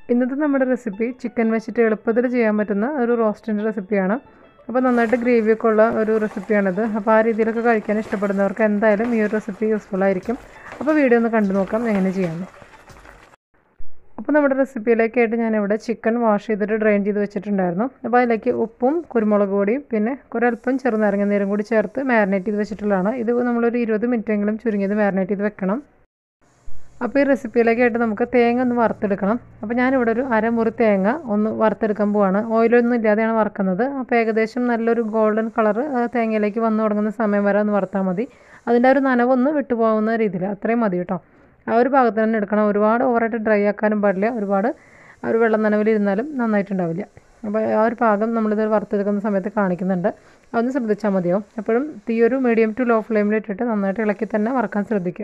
ഇന്നത്തെ നമ്മുടെ recipe chicken വെച്ചിട്ട് എളുപ്പത്തിൽ ചെയ്യാൻ പറ്റുന്ന ഒരു റോസ്റ്റിൻ്റെ റെസിപ്പിയാണ് അപ്പോൾ നന്നായിട്ട് ഗ്രേവിയൊക്കെ ഉള്ള ഒരു റെസിപ്പിയാണിത് അപ്പോൾ ആ രീതിയിലൊക്കെ കഴിക്കാൻ ഇഷ്ടപ്പെടുന്നവർക്ക് എന്തായാലും ഈ ഒരു റെസിപ്പി യൂസ്ഫുൾ ആയിരിക്കും അപ്പോൾ വീഡിയോ ഒന്ന് കണ്ടു നോക്കാം എങ്ങനെ ചെയ്യാമെന്ന് അപ്പോൾ നമ്മുടെ റെസിപ്പിയിലേക്കായിട്ട് ഞാനിവിടെ ചിക്കൻ വാഷ് ചെയ്തിട്ട് ഡ്രെയിൻ ചെയ്ത് വെച്ചിട്ടുണ്ടായിരുന്നു അപ്പോൾ അതിലേക്ക് ഉപ്പും കുരുമുളക് പൊടിയും പിന്നെ ഒരല്പം ചെറുനാരങ്ങ നീരും കൂടി ചേർത്ത് മാരിനേറ്റ് ചെയ്ത് വെച്ചിട്ടുള്ളതാണ് ഇത് നമ്മളൊരു ഇരുപത് മിനിറ്റെങ്കിലും ചുരുങ്ങിയത് മാരിനേറ്റ് ചെയ്ത് വെക്കണം അപ്പോൾ ഈ റെസിപ്പിയിലേക്കായിട്ട് നമുക്ക് തേങ്ങ ഒന്ന് വറുത്തെടുക്കണം അപ്പോൾ ഞാനിവിടെ ഒരു അരമുറി തേങ്ങ ഒന്ന് വറുത്തെടുക്കാൻ പോവാണ് ഓയിലൊന്നും ഇല്ലാതെയാണ് വറുക്കുന്നത് അപ്പോൾ ഏകദേശം നല്ലൊരു ഗോൾഡൻ കളർ തേങ്ങയിലേക്ക് വന്നു തുടങ്ങുന്ന സമയം വരെ ഒന്ന് വറുത്താൽ മതി അതിൻ്റെ ഒരു നനവൊന്ന് വിട്ടുപോകുന്ന രീതിയിൽ അത്രയും മതി കേട്ടോ ആ ഒരു ഭാഗത്ത് തന്നെ എടുക്കണം ഒരുപാട് ഓവറായിട്ട് ഡ്രൈ ആക്കാനും പാടില്ല ഒരുപാട് ആ ഒരു വെള്ളം നനവിലിരുന്നാലും നന്നായിട്ടുണ്ടാവില്ല അപ്പോൾ ആ ഒരു പാകം നമ്മളിത് വറുത്തെടുക്കുന്ന സമയത്ത് കാണിക്കുന്നുണ്ട് അതൊന്ന് ശ്രദ്ധിച്ചാൽ മതിയാവും എപ്പോഴും തീ ഒരു മീഡിയം ടു ലോ ഫ്ലെയിമിൽ ഇട്ടിട്ട് നന്നായിട്ട് ഇളക്കി തന്നെ വറുക്കാൻ ശ്രദ്ധിക്കുക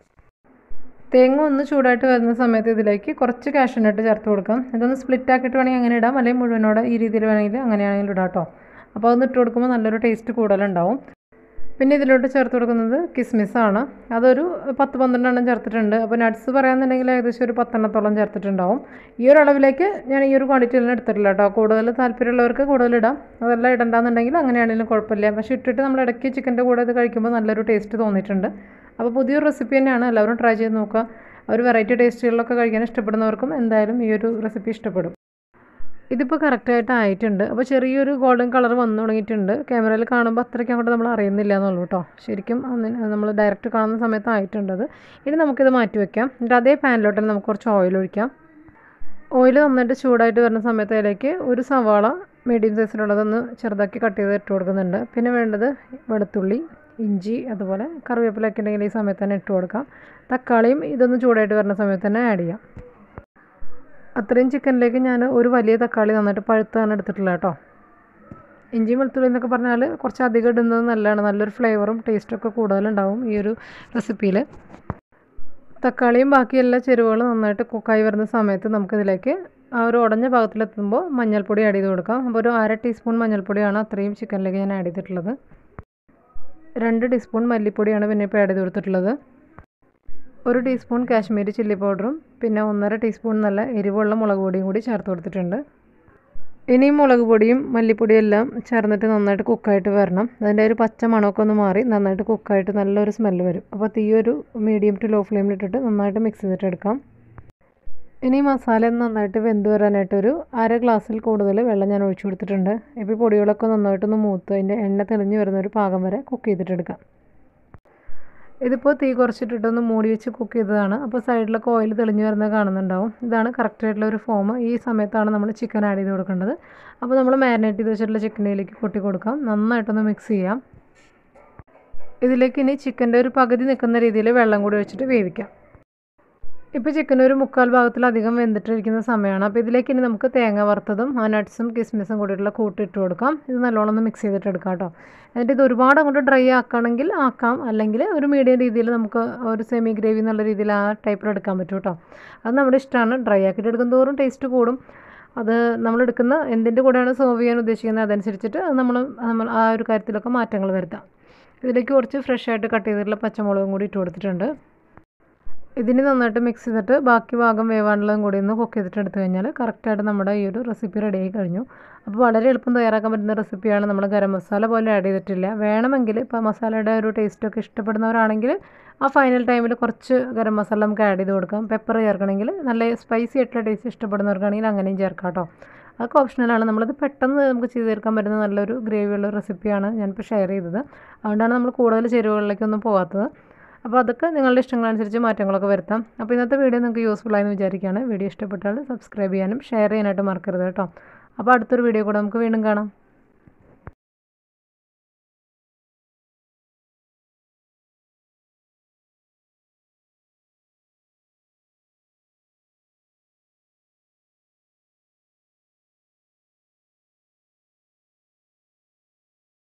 തേങ്ങ ഒന്ന് ചൂടായിട്ട് വരുന്ന സമയത്ത് ഇതിലേക്ക് കുറച്ച് കാഷ്യൂനട്ട് ചേർത്ത് കൊടുക്കാം ഇതൊന്ന് സ്പ്ലിറ്റ് ആക്കിയിട്ട് വേണമെങ്കിൽ അങ്ങനെ ഇടാം അല്ലെങ്കിൽ മുഴുവനോടെ ഈ രീതിയിൽ വേണമെങ്കിൽ അങ്ങനെയാണെങ്കിൽ ഇടാം കേട്ടോ അപ്പോൾ അതൊന്ന് ഇട്ട് കൊടുക്കുമ്പോൾ നല്ലൊരു ടേസ്റ്റ് കൂടുതലുണ്ടാവും പിന്നെ ഇതിലോട്ട് ചേർത്ത് കൊടുക്കുന്നത് കിസ്മിസാണ് അതൊരു പത്ത് പന്ത്രണ്ടെണ്ണം ചേർത്തിട്ടുണ്ട് അപ്പോൾ നട്ട്സ് പറയാമെന്നുണ്ടെങ്കിൽ ഏകദേശം ഒരു പത്തെണ്ണത്തോളം ചേർത്തിട്ടുണ്ടാവും ഈ ഒരു അളവിലേക്ക് ഞാൻ ഈ ഒരു ക്വാണ്ടിറ്റി എല്ലാം എടുത്തിട്ടില്ല കേട്ടോ കൂടുതൽ താല്പര്യമുള്ളവർക്ക് കൂടുതൽ ഇടാം അതെല്ലാം ഇടണ്ടെന്നുണ്ടെങ്കിൽ അങ്ങനെയാണെങ്കിലും കുഴപ്പമില്ല പക്ഷേ ഇട്ടിട്ട് നമ്മൾ ഇടയ്ക്ക് ചിക്കൻ്റെ കൂടെ ഇത് കഴിക്കുമ്പോൾ നല്ലൊരു ടേസ്റ്റ് തോന്നിയിട്ടുണ്ട് അപ്പോൾ പുതിയൊരു റെസിപ്പി തന്നെയാണ് എല്ലാവരും ട്രൈ ചെയ്ത് നോക്കുക ഒരു വെറൈറ്റി ടേസ്റ്റുകളിലൊക്കെ കഴിക്കാൻ ഇഷ്ടപ്പെടുന്നവർക്കും എന്തായാലും ഈ ഒരു റെസിപ്പി ഇഷ്ടപ്പെടും ഇതിപ്പോൾ കറക്റ്റായിട്ട് ആയിട്ടുണ്ട് അപ്പോൾ ചെറിയൊരു ഗോൾഡൻ കളർ വന്നു തുടങ്ങിയിട്ടുണ്ട് ക്യാമറയിൽ കാണുമ്പോൾ അത്രയ്ക്ക് അങ്ങോട്ട് നമ്മൾ അറിയുന്നില്ല എന്നുള്ളൂ കേട്ടോ ശരിക്കും നമ്മൾ ഡയറക്റ്റ് കാണുന്ന സമയത്ത് ആയിട്ടുണ്ട് അത് ഇനി നമുക്കിത് മാറ്റി വെക്കാം എന്നിട്ട് അതേ പാനിലോട്ട് നമുക്ക് കുറച്ച് ഓയിൽ ഒഴിക്കാം ഓയിൽ നന്നായിട്ട് ചൂടായിട്ട് വരുന്ന സമയത്ത് അതിലേക്ക് ഒരു സവാള മീഡിയം സൈസിലുള്ളതൊന്ന് ചെറുതാക്കി കട്ട് ചെയ്ത് ഇട്ട് കൊടുക്കുന്നുണ്ട് പിന്നെ വേണ്ടത് വെളുത്തുള്ളി ഇഞ്ചി അതുപോലെ കറിവേപ്പിലൊക്കെ ഉണ്ടെങ്കിൽ ഈ സമയത്ത് തന്നെ ഇട്ട് കൊടുക്കാം തക്കാളിയും ഇതൊന്ന് ചൂടായിട്ട് വരുന്ന സമയത്ത് തന്നെ ആഡ് ചെയ്യാം അത്രയും ചിക്കനിലേക്ക് ഞാൻ ഒരു വലിയ തക്കാളി നന്നായിട്ട് പഴുത്താണ് എടുത്തിട്ടുള്ളത് കേട്ടോ ഇഞ്ചി വെളുത്തുള്ളി എന്നൊക്കെ പറഞ്ഞാൽ കുറച്ച് അധികം ഇടുന്നത് നല്ലതാണ് നല്ലൊരു ഫ്ലേവറും ടേസ്റ്റൊക്കെ കൂടുതലുണ്ടാവും ഈ ഒരു റെസിപ്പിയിൽ തക്കാളിയും ബാക്കി എല്ലാ ചേരുവകളും നന്നായിട്ട് കുക്കായി വരുന്ന സമയത്ത് നമുക്കിതിലേക്ക് ആ ഒരു ഉടഞ്ഞ ഭാഗത്തിലെത്തുമ്പോൾ മഞ്ഞൾപ്പൊടി ആഡ് ചെയ്ത് കൊടുക്കാം അപ്പോൾ ഒരു അര ടീസ്പൂൺ മഞ്ഞൾപ്പൊടിയാണ് അത്രയും ചിക്കനിലേക്ക് ഞാൻ ആഡ് ചെയ്തിട്ടുള്ളത് രണ്ട് ടീസ്പൂൺ മല്ലിപ്പൊടിയാണ് പിന്നെ ഇപ്പോൾ ആഡ് ചെയ്ത് കൊടുത്തിട്ടുള്ളത് ഒരു ടീസ്പൂൺ കാശ്മീരി ചില്ലി പൗഡറും പിന്നെ ഒന്നര ടീസ്പൂൺ നല്ല എരിവുള്ള മുളക് പൊടിയും കൂടി ചേർത്ത് കൊടുത്തിട്ടുണ്ട് ഇനി മുളക് പൊടിയും മല്ലിപ്പൊടിയും എല്ലാം ചേർന്നിട്ട് നന്നായിട്ട് കുക്കായിട്ട് വരണം അതിൻ്റെ ഒരു പച്ച മണമൊക്കെ ഒന്ന് മാറി നന്നായിട്ട് കുക്കായിട്ട് നല്ലൊരു സ്മെല്ല് വരും അപ്പോൾ തീ ഒരു മീഡിയം ടു ലോ ഫ്ലെയിമിലിട്ടിട്ട് നന്നായിട്ട് മിക്സ് ചെയ്തിട്ട് എടുക്കാം ഇനി മസാല നന്നായിട്ട് വെന്ത് വരാനായിട്ട് ഒരു അര ഗ്ലാസ്സിൽ കൂടുതൽ വെള്ളം ഞാൻ ഒഴിച്ചു കൊടുത്തിട്ടുണ്ട് ഇപ്പോൾ പൊടികളൊക്കെ നന്നായിട്ടൊന്ന് മൂത്ത് അതിൻ്റെ എണ്ണ തെളിഞ്ഞ് വരുന്ന ഒരു പാകം വരെ കുക്ക് ചെയ്തിട്ടെടുക്കാം ഇതിപ്പോൾ തീ കുറച്ചിട്ടിട്ടൊന്ന് മൂടി വെച്ച് കുക്ക് ചെയ്തതാണ് അപ്പോൾ സൈഡിലൊക്കെ ഓയിൽ തെളിഞ്ഞ് വരുന്നത് കാണുന്നുണ്ടാവും ഇതാണ് കറക്റ്റായിട്ടുള്ള ഒരു ഫോം ഈ സമയത്താണ് നമ്മൾ ചിക്കൻ ആഡ് ചെയ്ത് കൊടുക്കേണ്ടത് അപ്പോൾ നമ്മൾ മാരിനേറ്റ് ചെയ്ത് വെച്ചിട്ടുള്ള ചിക്കനിലേക്ക് കൊട്ടി കൊടുക്കാം നന്നായിട്ടൊന്ന് മിക്സ് ചെയ്യാം ഇതിലേക്ക് ഇനി ചിക്കൻ്റെ ഒരു പകുതി നിൽക്കുന്ന രീതിയിൽ വെള്ളം കൂടി ഒഴിച്ചിട്ട് വേവിക്കാം ഇപ്പോൾ ചിക്കൻ ഒരു മുക്കാൽ ഭാഗത്തിലധികം വെന്തിട്ടിരിക്കുന്ന സമയമാണ് അപ്പോൾ ഇതിലേക്ക് ഇനി നമുക്ക് തേങ്ങ വറുത്തതും ആ നട്ട്സും കിസ്മിസും കൂടിയിട്ടുള്ള കൂട്ടിട്ട് കൊടുക്കാം ഇത് നല്ലോണം ഒന്ന് മിക്സ് ചെയ്തിട്ട് എടുക്കാം കേട്ടോ എന്നിട്ട് ഇത് ഒരുപാട് അങ്ങോട്ട് ഡ്രൈ ആക്കുകയാണെങ്കിൽ ആക്കാം അല്ലെങ്കിൽ ഒരു മീഡിയം രീതിയിൽ നമുക്ക് ഒരു സെമി ഗ്രേവി എന്നുള്ള രീതിയിൽ ആ ടൈപ്പിൽ എടുക്കാൻ പറ്റും കേട്ടോ അത് നമ്മുടെ ഇഷ്ടമാണ് ഡ്രൈ ആക്കിയിട്ട് എടുക്കും തോറും ടേസ്റ്റ് കൂടും അത് നമ്മൾ എടുക്കുന്ന എന്തിൻ്റെ കൂടെയാണ് സെർവ് ചെയ്യാൻ ഉദ്ദേശിക്കുന്നത് അതനുസരിച്ചിട്ട് അത് നമ്മൾ നമ്മൾ ആ ഒരു കാര്യത്തിലൊക്കെ മാറ്റങ്ങൾ വരുത്താം ഇതിലേക്ക് കുറച്ച് ഫ്രഷ് ആയിട്ട് കട്ട് ചെയ്തിട്ടുള്ള പച്ചമുളകും കൂടി ഇട്ട് കൊടുത്തിട്ടുണ്ട് ഇതിന് നന്നായിട്ട് മിക്സ് ചെയ്തിട്ട് ബാക്കി ഭാഗം വേവാനുള്ളതും കൂടി ഒന്ന് കുക്ക് ചെയ്തിട്ട് എടുത്തു കഴിഞ്ഞാൽ കറക്റ്റായിട്ട് നമ്മുടെ ഈ ഒരു റെസിപ്പി റെഡി ആയി കഴിഞ്ഞു അപ്പോൾ വളരെ എളുപ്പം തയ്യാറാക്കാൻ പറ്റുന്ന റെസിപ്പിയാണ് നമ്മൾ ഗരം മസാല പോലും ആഡ് ചെയ്തിട്ടില്ല വേണമെങ്കിൽ ഇപ്പോൾ മസാലയുടെ ഒരു ടേസ്റ്റൊക്കെ ഇഷ്ടപ്പെടുന്നവരാണെങ്കിൽ ആ ഫൈനൽ ടൈമിൽ കുറച്ച് ഗരം മസാല നമുക്ക് ആഡ് ചെയ്ത് കൊടുക്കാം പെപ്പർ ചേർക്കണമെങ്കിൽ നല്ല സ്പൈസി ആയിട്ടുള്ള ടേസ്റ്റ് ഇഷ്ടപ്പെടുന്നവർക്കാണെങ്കിൽ അങ്ങനെയും ചേർക്കാം കേട്ടോ അതൊക്കെ ഓപ്ഷണലാണ് നമ്മളത് പെട്ടെന്ന് നമുക്ക് ചെയ്ത് തീർക്കാൻ പറ്റുന്ന നല്ലൊരു ഗ്രേവിയുള്ള റെസിപ്പിയാണ് ഞാനിപ്പോൾ ഷെയർ ചെയ്തത് അതുകൊണ്ടാണ് നമ്മൾ കൂടുതൽ ചേരുവകളിലേക്കൊന്നും പോകാത്തത് അപ്പോൾ അതൊക്കെ നിങ്ങളുടെ ഇഷ്ടങ്ങളനുസരിച്ച് മാറ്റങ്ങളൊക്കെ വരുത്താം അപ്പോൾ ഇന്നത്തെ വീഡിയോ നിങ്ങൾക്ക് യൂസ്ഫുൾ ആയെന്ന് വിചാരിക്കുകയാണ് വീഡിയോ ഇഷ്ടപ്പെട്ടാൽ സബ്സ്ക്രൈബ് ചെയ്യാനും ഷെയർ ചെയ്യാനായിട്ട് മറക്കരുത് കേട്ടോ അപ്പോൾ അടുത്തൊരു വീഡിയോ കൂടെ നമുക്ക് വീണ്ടും കാണാം